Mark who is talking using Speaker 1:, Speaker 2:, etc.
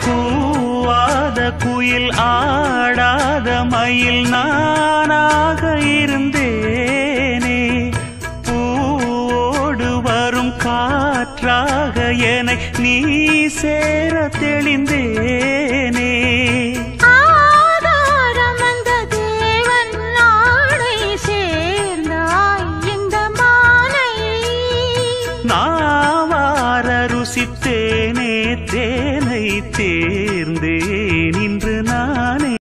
Speaker 1: கூவாத குயில் ஆடாத மயில் நானாக இருந்தேனே பூவோடு வரும் காற்றாக என நீ சேர தெளிந்தேனே
Speaker 2: ஆதாரம் வந்த தேவன் நாடை சேர்ந்தாய் இந்த மாலை
Speaker 1: நாவார ருசித்தேனே தேனை தேர்ந்தேன் இந்த